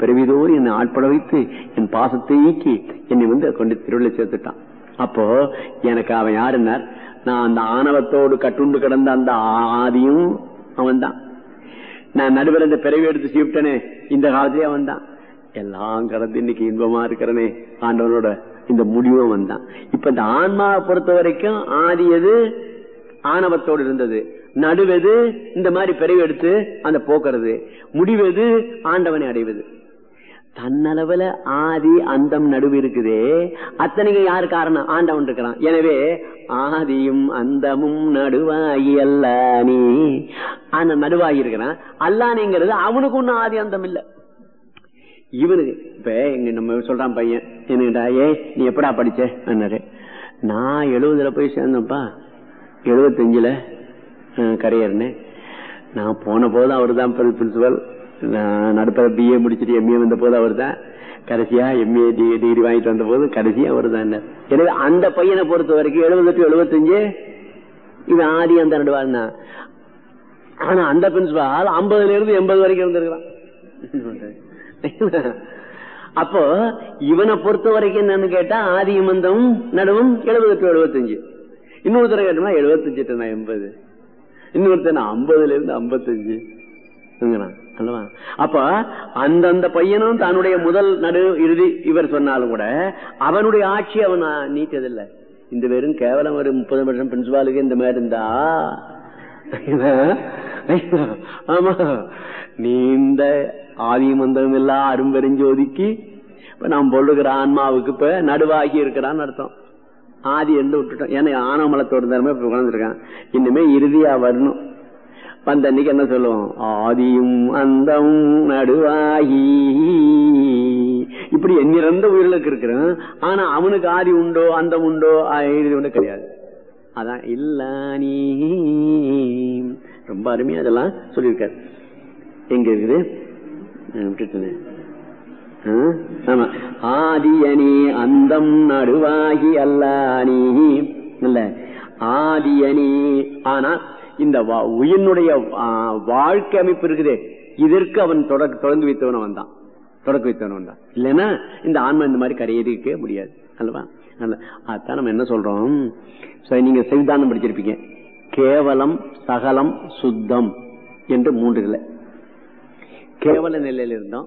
பிறவிதோடு என்னை ஆட்பட வைத்து என் பாசத்தை நீக்கி என்னை வந்து கொண்டு திருவிழா சேர்த்துட்டான் அப்போ எனக்கு அவன் யாருன்னார் நான் அந்த ஆணவத்தோடு கட்டுண்டு கிடந்த அந்த ஆதியும் அவன் தான் நான் நடுவர் இந்த பிறவி எடுத்து சீவிட்டனே இந்த காலத்திலே அவன் தான் எல்லாம் கடந்து இன்னைக்கு இன்பமா இருக்கிறனே ஆண்டவனோட இந்த முடிவும் வந்தான் இப்ப இந்த ஆன்மாவை பொறுத்த வரைக்கும் ஆதி எது ஆணவத்தோடு இருந்தது நடுவது இந்த மாதிரி பிறவி எடுத்து அந்த போக்குறது முடிவது ஆண்டவனை அடைவது தன்னளவுல ஆதி அந்தம் நடுவு இருக்குதே அத்தனைக்கு யாரு காரணம் ஆண்டவன் இருக்கிறான் எனவே ஆதியும் அந்தமும் நடுவாகி அல்லானி அந்த நடுவாகி இருக்கிறான் அல்லானிங்கிறது அவனுக்கு ஒன்னும் ஆதி அந்தம் இல்ல இவனுக்கு இப்ப எங்க நம்ம சொல்றான் பையன் என்னடா ஏ நீ எப்படா படிச்ச என்னாரு நான் எழுபதுல போய் சேர்ந்தப்பா எழுபத்தஞ்சுல கரையர்னு நான் போன போது அவர் தான் பிரின்சிபல் நான் நடுப்ப பிஏ முடிச்சுட்டு எம்ஏ வந்த போது அவர் தான் கடைசியா எம்ஏ டிகிரி வாங்கிட்டு வந்த போது கடைசியா அவர் தான் எனவே அந்த பையனை பொறுத்த வரைக்கும் எழுபது டு எழுபத்தஞ்சு இது ஆதி அந்த நடுவாருன்னா ஆனா அந்த பிரின்சிபால் ஐம்பதுல இருந்து எண்பது வரைக்கும் இருந்திருக்கிறான் அப்போ இவனை பொறுத்த வரைக்கும் என்னன்னு கேட்டா ஆதி மந்தம் நடுவும் எழுபது டு எழுபத்தஞ்சு இன்னொருத்தர கேட்டோம்னா எழுபத்தஞ்சு டு எண்பது இன்னொருத்தர் ஐம்பதுல இருந்து ஐம்பத்தஞ்சு அல்லவா அப்ப அந்தந்த பையனும் தன்னுடைய முதல் நடு இறுதி இவர் சொன்னாலும் கூட அவனுடைய ஆட்சி அவன் நீட்டதில்லை இந்த வெறும் கேவலம் ஒரு முப்பது வருஷம் பிரின்சிபாலுக்கு இந்த மாதிரி இருந்தா ஆமா நீண்ட ஆதிமந்தம் இல்லா அரும்பெருஞ்சோதிக்கு இப்ப நாம் பொழுகிற ஆன்மாவுக்கு இப்ப நடுவாகி இருக்கிறான்னு அர்த்தம் ஆதி எந்த விட்டுட்டோம் ஏன்னா ஆனமலத்தோடு தரமே இப்ப குழந்திருக்கான் இன்னுமே இறுதியா வரணும் வந்த அன்னைக்கு என்ன சொல்லுவோம் ஆதியும் அந்தம் நடுவாகி இப்படி எண்ணிறந்த உயிர்களுக்கு இருக்கிறான் ஆனா அவனுக்கு ஆதி உண்டோ அந்தம் உண்டோ இறுதி உண்டோ கிடையாது அதான் இல்ல நீ ரொம்ப அருமையா அதெல்லாம் சொல்லியிருக்காரு எங்க இருக்குது விட்டுட்டேன் ஆமா ஆதியனி அந்தம் நடுவாகி அல்லானி இல்ல ஆதியனி ஆனா இந்த உயிரினுடைய வாழ்க்கை அமைப்பு இருக்குதே இதற்கு அவன் தொடர்ந்து வைத்தவன் வந்தான் தொடக்க வைத்தவன் வந்தான் இல்லைன்னா இந்த ஆன்மா இந்த மாதிரி கரையேறிக்க முடியாது அல்லவா அதான் நம்ம என்ன சொல்றோம் நீங்க செய்தானம் படிச்சிருப்பீங்க கேவலம் சகலம் சுத்தம் என்று மூன்று நிலை கேவல நிலையில இருந்தோம்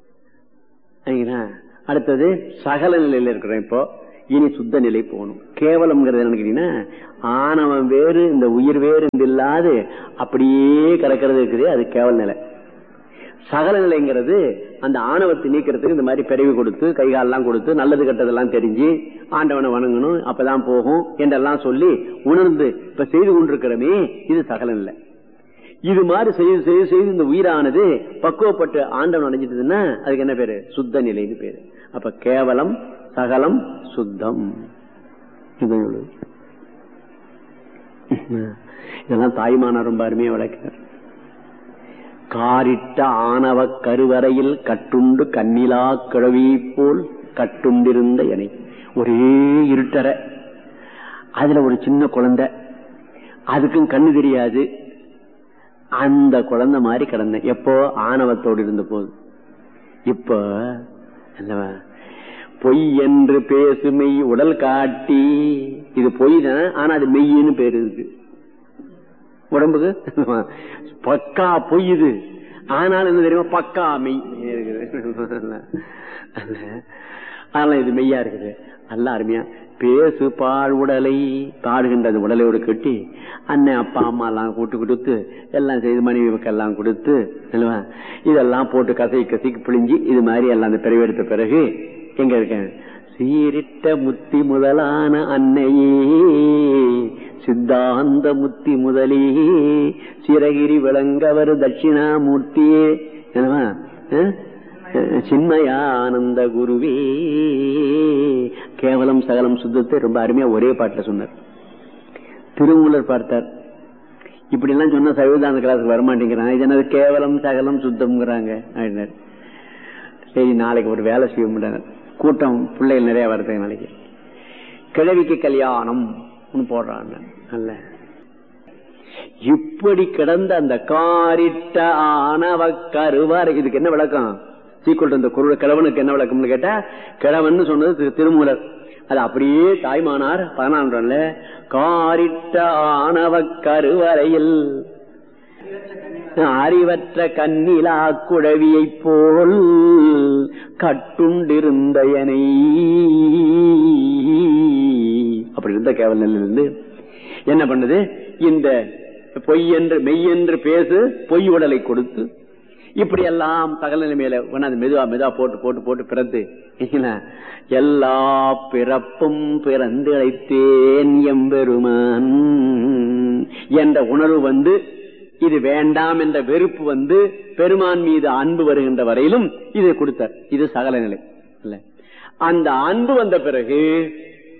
அடுத்தது சகல நிலையில இருக்கிறோம் இப்போ இனி சுத்த நிலை போகணும் கேவலம்ங்கிறது என்ன கேட்டீங்கன்னா ஆணவம் வேறு இந்த உயிர் வேறு இல்லாது அப்படியே கிடக்கிறது இருக்குது அது கேவல நிலை சகல நிலைங்கிறது அந்த ஆணவத்தை நீக்கிறதுக்கு இந்த மாதிரி பிறவி கொடுத்து கைகாலெல்லாம் கொடுத்து நல்லது கெட்டதெல்லாம் தெரிஞ்சு ஆண்டவனை வணங்கணும் அப்பதான் போகும் என்றெல்லாம் சொல்லி உணர்ந்து இப்ப செய்து கொண்டிருக்கிறோமே இது சகல நிலை இது மாதிரி செய்து செய்து செய்து இந்த உயிரானது பக்குவப்பட்டு ஆண்டவன் அடைஞ்சிட்டதுன்னா அதுக்கு என்ன பேரு சுத்த நிலைன்னு பேரு அப்ப கேவலம் சகலம் சுத்தம் இதெல்லாம் தாய்மானார் ரொம்ப அருமையா விளக்கிறார் காரிட்ட ஆணவ கருவறையில் கட்டுண்டு கண்ணிலா கிழவி போல் கட்டுண்டிருந்த எனை ஒரே இருட்டற அதுல ஒரு சின்ன குழந்தை அதுக்கும் கண்ணு தெரியாது அந்த குழந்தை மாதிரி கிடந்தேன் எப்போ ஆணவத்தோடு இருந்த போது இப்ப பொய் என்று பேசுமை உடல் காட்டி இது பொய் தான் ஆனா அது மெய்யின்னு பேரு இருக்கு உடம்புக்கு பக்கா பொய் இது ஆனால் என்ன தெரியுமா பக்கா மெய் அதனால இது மெய்யா இருக்குது நல்ல அருமையா பேசு பால் உடலை பாடுகின்றது உடலையோடு கட்டி அண்ணன் அப்பா அம்மா எல்லாம் கூட்டு கொடுத்து எல்லாம் செய்து மனைவிக்கு எல்லாம் கொடுத்து இதெல்லாம் போட்டு கசை கசைக்கு பிழிஞ்சு இது மாதிரி எல்லாம் அந்த பிறவெடுத்த பிறகு எங்க இருக்கேன் சீரிட்ட முத்தி முதலான அன்னையே சித்தாந்த முத்தி முதலே சிறகிரி விளங்கவர் தட்சிணாமூர்த்தியே என்னவா சின்மயானந்த குருவே கேவலம் சகலம் சுத்தத்தை ரொம்ப அருமையா ஒரே பாட்டுல சொன்னார் திருமூலர் பார்த்தார் இப்படி எல்லாம் சொன்னா சைவதான கிளாஸுக்கு வரமாட்டேங்கிறான் இது என்னது கேவலம் சகலம் சுத்தம்ங்கிறாங்க அப்படின்னாரு சரி நாளைக்கு ஒரு வேலை செய்ய முடியாது கூட்டம் பிள்ளைகள் நிறைய வருது நாளைக்கு கிழவிக்கு கல்யாணம் போடுறான் அல்ல இப்படி கிடந்த அந்த காரிட்ட ஆணவ கருவார் இதுக்கு என்ன விளக்கம் சீக்குள் இந்த குரு கிழவனுக்கு என்ன விளக்கம்னு கேட்டா கிழவன் சொன்னது திரு- திருமூலர் அது அப்படியே தாய்மானார் பதினான்குல காரிட்ட ஆணவ கருவறையில் அறிவற்ற கண்ணிலா குழவியைப் போல் கட்டுண்டிருந்தயனை அப்படி இருந்த கேவல் நிலையிலிருந்து என்ன பண்ணுது இந்த பொய் என்று மெய் என்று பேசு பொய் உடலை கொடுத்து இப்படி எல்லாம் சகல நிலைமையில கொண்டாந்து மெதுவா மெதுவா போட்டு போட்டு போட்டு பிறந்து என்ன, எல்லா பிறப்பும் பிறந்து அழைத்தேன் எம்பெருமான் என்ற உணர்வு வந்து இது வேண்டாம் என்ற வெறுப்பு வந்து பெருமான் மீது அன்பு வருகின்ற வரையிலும் இதை கொடுத்தார் இது சகல நிலை இல்ல அந்த அன்பு வந்த பிறகு